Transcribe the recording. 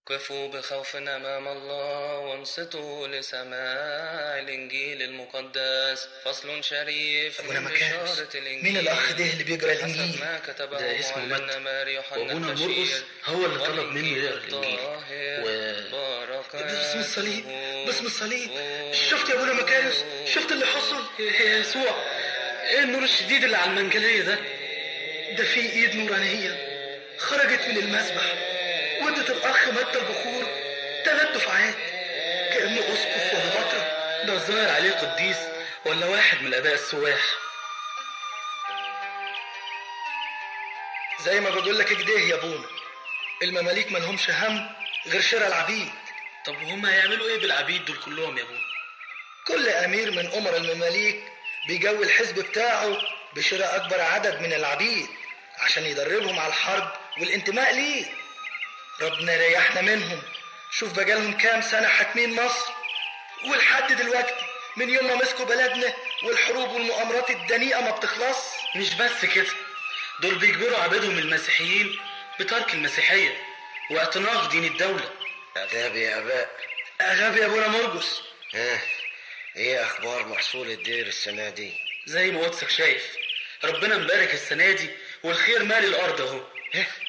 قفوا بخوف أمام الله وانصتوا لسماع الإنجيل المقدس فصل شريف أبونا من مكارس بشارة الإنجيل مين الأخ ده اللي بيقرأ حسب الإنجيل ما كتبه ده اسمه معلمنا متى. ماري يوحنا وأبونا البشير مرقس هو اللي طلب منه يقرأ الإنجيل. الطاهر و- بارك باسم الصليب اسمه. باسم الصليب شفت يا ابونا مكارس شفت اللي حصل يا يسوع ايه النور الشديد اللي على المنجلية ده ده في ايد نورانية خرجت من المسبح ودت الاخ متى البخور ثلاث دفعات كانه اسقف ولا بطرة ده الظاهر عليه قديس ولا واحد من الآباء السواح زي ما بقول لك كده يا ابونا المماليك مالهمش هم غير شراء العبيد طب وهم هيعملوا ايه بالعبيد دول كلهم يا ابونا كل امير من امر المماليك بيجوي الحزب بتاعه بشراء اكبر عدد من العبيد عشان يدربهم على الحرب والانتماء ليه ربنا ريحنا منهم شوف بقالهم كام سنة حاكمين مصر ولحد دلوقتي من يوم ما مسكوا بلدنا والحروب والمؤامرات الدنيئة ما بتخلص مش بس كده دول بيجبروا عبيدهم المسيحيين بترك المسيحية واعتناق دين الدولة آداب يا آباء غبي يا ابونا مرقس ها إيه أخبار محصول الدير السنة دي؟ زي ما قدسك شايف ربنا مبارك السنة دي والخير مالي الأرض أهو